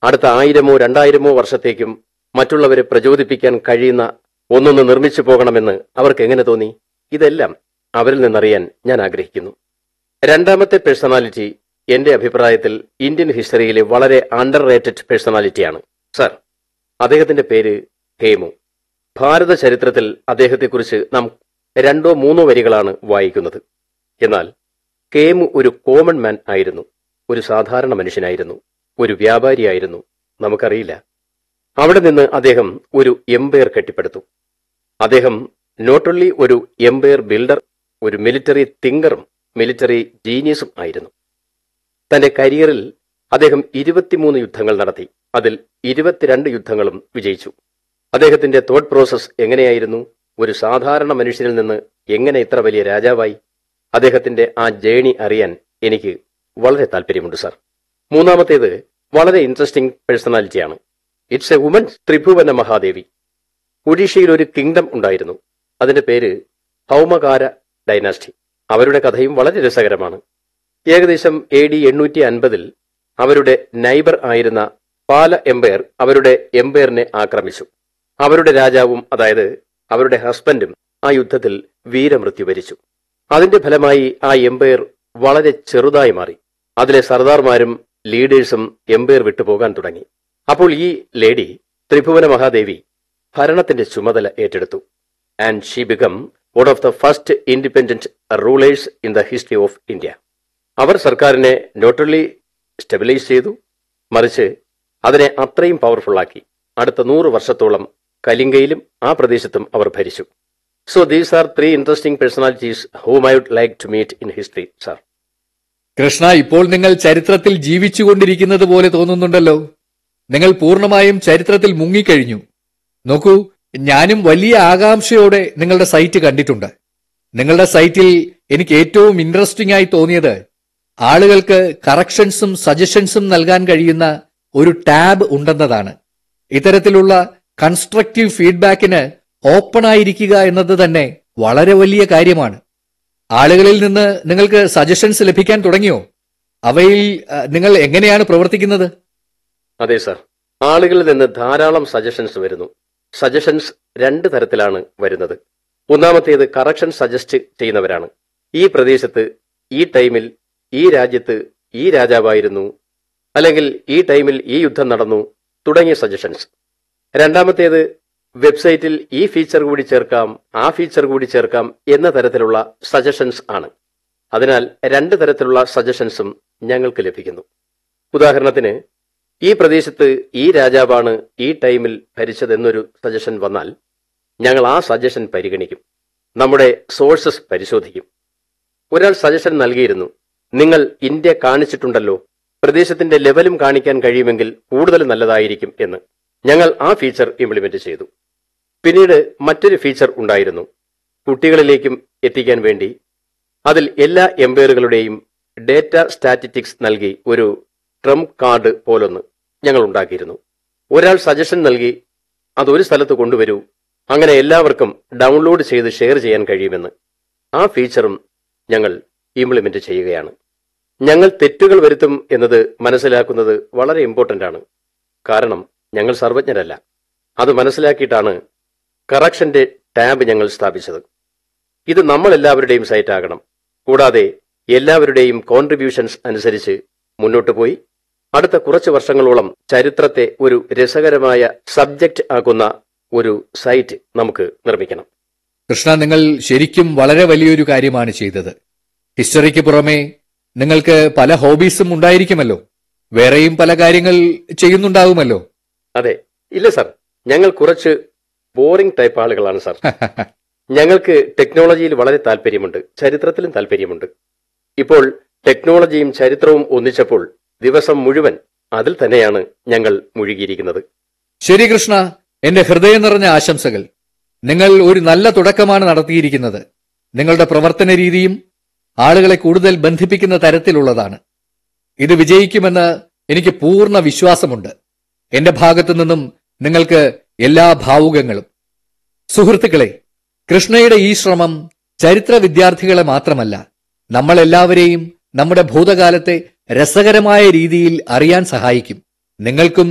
അടുത്ത ആയിരമോ രണ്ടായിരമോ വർഷത്തേക്കും മറ്റുള്ളവരെ പ്രചോദിപ്പിക്കാൻ കഴിയുന്ന ഒന്നൊന്ന് നിർമ്മിച്ചു പോകണമെന്ന് അവർക്ക് എങ്ങനെ തോന്നി ഇതെല്ലാം അവരിൽ നിന്നറിയാൻ ഞാൻ ആഗ്രഹിക്കുന്നു രണ്ടാമത്തെ പേഴ്സണാലിറ്റി എന്റെ അഭിപ്രായത്തിൽ ഇന്ത്യൻ ഹിസ്റ്ററിയിലെ വളരെ അണ്ടർ റേറ്റഡ് പേഴ്സണാലിറ്റിയാണ് സർ അദ്ദേഹത്തിന്റെ പേര് ഹേമു ഭാരത ചരിത്രത്തിൽ അദ്ദേഹത്തെക്കുറിച്ച് നാം രണ്ടോ മൂന്നോ വരികളാണ് വായിക്കുന്നത് എന്നാൽ കേമു ഒരു കോമൺ മാൻ ആയിരുന്നു ഒരു സാധാരണ മനുഷ്യനായിരുന്നു ഒരു വ്യാപാരിയായിരുന്നു നമുക്കറിയില്ല അവിടെ നിന്ന് അദ്ദേഹം ഒരു എംപയർ കെട്ടിപ്പടുത്തു അദ്ദേഹം നോട്ട് ഓൺലി ഒരു എംപയർ ബിൽഡർ ഒരു മിലിറ്ററി തിങ്കറും മിലിറ്ററി ജീനിയസും ആയിരുന്നു തന്റെ കരിയറിൽ അദ്ദേഹം ഇരുപത്തിമൂന്ന് യുദ്ധങ്ങൾ നടത്തി അതിൽ ഇരുപത്തിരണ്ട് യുദ്ധങ്ങളും വിജയിച്ചു അദ്ദേഹത്തിന്റെ തോട്ട് പ്രോസസ് എങ്ങനെയായിരുന്നു ഒരു സാധാരണ മനുഷ്യനിൽ നിന്ന് എങ്ങനെ ഇത്ര വലിയ രാജാവായി അദ്ദേഹത്തിന്റെ ആ ജേണി അറിയാൻ എനിക്ക് വളരെ താല്പര്യമുണ്ട് സാർ മൂന്നാമത്തേത് വളരെ ഇൻട്രസ്റ്റിംഗ് പേഴ്സണാലിറ്റിയാണ് it's a woman Tribhuvana Mahadevi ഒഡീഷയിൽ ഒരു കിങ്ഡം ഉണ്ടായിരുന്നു അതിന്റെ പേര് ഹൗമകാര ഡൈനാസ്റ്റി അവരുടെ കഥയും വളരെ രസകരമാണ് ഏകദേശം എ ഡി എണ്ണൂറ്റി അൻപതിൽ അവരുടെ നൈബർ ആയിരുന്ന പാല എംപയർ അവരുടെ എംപയറിനെ ആക്രമിച്ചു അവരുടെ രാജാവും അതായത് അവരുടെ ഹസ്ബൻഡും ആ യുദ്ധത്തിൽ വീരമൃത്യു വരിച്ചു അതിന്റെ ഫലമായി ആ എംപയർ വളരെ ചെറുതായി മാറി അതിലെ സർദാർമാരും ലീഡേഴ്സും എംപയർ വിട്ടുപോകാൻ തുടങ്ങി അപ്പോൾ ഈ ലേഡി ത്രിഭുവന മഹാദേവി ഭരണത്തിന്റെ ചുമതല ഏറ്റെടുത്തു and she become one of the first independent rulers in the history of India അവർ സർക്കാരിനെ നോട്ടലി സ്റ്റെബിലൈസ് ചെയ്തു മറിച്ച് അതിനെ അത്രയും പവർഫുള്ളാക്കി അടുത്ത നൂറ് വർഷത്തോളം കലിംഗയിലും ആ പ്രദേശത്തും അവർ ഭരിച്ചു so these are three interesting personalities whom I would like to meet in history sir Krishna ഇപ്പോൾ നിങ്ങൾ ചരിത്രത്തിൽ ജീവിച്ചുകൊണ്ടിരിക്കുന്നത് പോലെ തോന്നുന്നുണ്ടല്ലോ നിങ്ങൾ പൂർണ്ണമായും ചരിത്രത്തിൽ മുങ്ങിക്കഴിഞ്ഞു നോക്കൂ ഞാനും വലിയ ആകാംക്ഷയോടെ നിങ്ങളുടെ സൈറ്റ് കണ്ടിട്ടുണ്ട് നിങ്ങളുടെ സൈറ്റിൽ എനിക്ക് ഏറ്റവും ഇൻട്രസ്റ്റിംഗ് ആയി തോന്നിയത് ആളുകൾക്ക് കറക്ഷൻസും സജഷൻസും നൽകാൻ കഴിയുന്ന ഒരു ടാബ് ഉണ്ടെന്നതാണ് ഇത്തരത്തിലുള്ള കൺസ്ട്രക്റ്റീവ് ഫീഡ്ബാക്കിന് ഓപ്പൺ ആയിരിക്കുക എന്നത് തന്നെ വളരെ വലിയ കാര്യമാണ് ആളുകളിൽ നിന്ന് നിങ്ങൾക്ക് സജഷൻസ് ലഭിക്കാൻ തുടങ്ങിയോ അവയിൽ അഹ്, നിങ്ങൾ എങ്ങനെയാണ് പ്രവർത്തിക്കുന്നത് അതെ സർ ആളുകളിൽ നിന്ന് ധാരാളം സജഷൻസ് വരുന്നു സജഷൻസ് രണ്ട് തരത്തിലാണ് വരുന്നത് ഒന്നാമത്തേത് കറക്ഷൻ സജസ്റ്റ് ചെയ്യുന്നവരാണ് ഈ പ്രദേശത്ത് ഈ ടൈമിൽ ഈ രാജ്യത്ത് ഈ രാജാവായിരുന്നു അല്ലെങ്കിൽ ഈ ടൈമിൽ ഈ യുദ്ധം നടന്നു തുടങ്ങിയ സജഷൻസ് രണ്ടാമത്തേത് വെബ്സൈറ്റിൽ ഈ ഫീച്ചർ കൂടി ചേർക്കാം ആ ഫീച്ചർ കൂടി ചേർക്കാം എന്ന തരത്തിലുള്ള സജഷൻസ് ആണ് അതിനാൽ രണ്ട് തരത്തിലുള്ള സജഷൻസും ഞങ്ങൾക്ക് ലഭിക്കുന്നു ഉദാഹരണത്തിന് ഈ പ്രദേശത്ത് ഈ രാജാവാണ് ഈ ടൈമിൽ ഭരിച്ചതെന്നൊരു സജഷൻ വന്നാൽ ഞങ്ങൾ ആ സജഷൻ പരിഗണിക്കും നമ്മുടെ സോഴ്സസ് പരിശോധിക്കും ഒരാൾ സജഷൻ നൽകിയിരുന്നു നിങ്ങൾ ഇന്ത്യ കാണിച്ചിട്ടുണ്ടല്ലോ പ്രദേശത്തിന്റെ ലെവലും കാണിക്കാൻ കഴിയുമെങ്കിൽ കൂടുതൽ നല്ലതായിരിക്കും എന്ന് ഞങ്ങൾ ആ ഫീച്ചർ ഇംപ്ലിമെന്റ് ചെയ്തു പിന്നീട് മറ്റൊരു ഫീച്ചർ ഉണ്ടായിരുന്നു കുട്ടികളിലേക്കും എത്തിക്കാൻ വേണ്ടി അതിൽ എല്ലാ എംപയറുകളുടെയും ഡേറ്റ സ്റ്റാറ്റിറ്റിക്സ് നൽകി ഒരു ട്രംപ് കാർഡ് പോലൊന്ന് ഞങ്ങൾ ഉണ്ടാക്കിയിരുന്നു ഒരാൾ സജഷൻ നൽകി അതൊരു സ്ഥലത്ത് കൊണ്ടുവരൂ അങ്ങനെ എല്ലാവർക്കും ഡൗൺലോഡ് ചെയ്ത് ഷെയർ ചെയ്യാൻ കഴിയുമെന്ന് ആ ഫീച്ചറും ഞങ്ങൾ ഇംപ്ലിമെന്റ് ചെയ്യുകയാണ് ഞങ്ങൾ തെറ്റുകൾ വരുത്തും എന്നത് മനസ്സിലാക്കുന്നത് വളരെ ഇമ്പോർട്ടന്റ് ആണ് കാരണം ഞങ്ങൾ സർവജ്ഞരല്ല അത് മനസ്സിലാക്കിയിട്ടാണ് കറക്ഷന്റെ ടാബ് ഞങ്ങൾ സ്ഥാപിച്ചത് ഇത് നമ്മൾ എല്ലാവരുടെയും സൈറ്റ് ആകണം കൂടാതെ എല്ലാവരുടെയും കോൺട്രിബ്യൂഷൻസ് അനുസരിച്ച് മുന്നോട്ട് പോയി അടുത്ത കുറച്ച് വർഷങ്ങളോളം ചരിത്രത്തെ ഒരു രസകരമായ സബ്ജക്റ്റ് ആക്കുന്ന ഒരു സൈറ്റ് നമുക്ക് നിർമ്മിക്കണം കൃഷ്ണ നിങ്ങൾ ശരിക്കും വളരെ വലിയൊരു കാര്യമാണ് ചെയ്തത് ഹിസ്റ്ററിക്ക് പുറമെ നിങ്ങൾക്ക് പല ഹോബീസും ഉണ്ടായിരിക്കുമല്ലോ വേറെയും പല കാര്യങ്ങൾ ചെയ്യുന്നുണ്ടാവുമല്ലോ അതെ ഇല്ല സർ ഞങ്ങൾ കുറച്ച് ബോറിംഗ് ടൈപ്പ് ആളുകളാണ് സർ ഞങ്ങൾക്ക് ടെക്നോളജിയിൽ വളരെ താല്പര്യമുണ്ട് ചരിത്രത്തിലും താല്പര്യമുണ്ട് ഇപ്പോൾ ടെക്നോളജിയും ചരിത്രവും ഒന്നിച്ചപ്പോൾ ദിവസം മുഴുവൻ അതിൽ തന്നെയാണ് ഞങ്ങൾ മുഴുകിയിരിക്കുന്നത് ശരി കൃഷ്ണ എന്റെ ഹൃദയം നിറഞ്ഞ ആശംസകൾ നിങ്ങൾ ഒരു നല്ല തുടക്കമാണ് നടത്തിയിരിക്കുന്നത് നിങ്ങളുടെ പ്രവർത്തന രീതിയും ആളുകളെ കൂടുതൽ ബന്ധിപ്പിക്കുന്ന തരത്തിലുള്ളതാണ് ഇത് വിജയിക്കുമെന്ന് എനിക്ക് പൂർണ്ണ വിശ്വാസമുണ്ട് എന്റെ ഭാഗത്തു നിന്നും നിങ്ങൾക്ക് എല്ലാ ഭാവുകങ്ങളും സുഹൃത്തുക്കളെ കൃഷ്ണയുടെ ഈ ശ്രമം ചരിത്ര വിദ്യാർത്ഥികളെ മാത്രമല്ല നമ്മളെല്ലാവരെയും നമ്മുടെ ഭൂതകാലത്തെ രസകരമായ രീതിയിൽ അറിയാൻ സഹായിക്കും നിങ്ങൾക്കും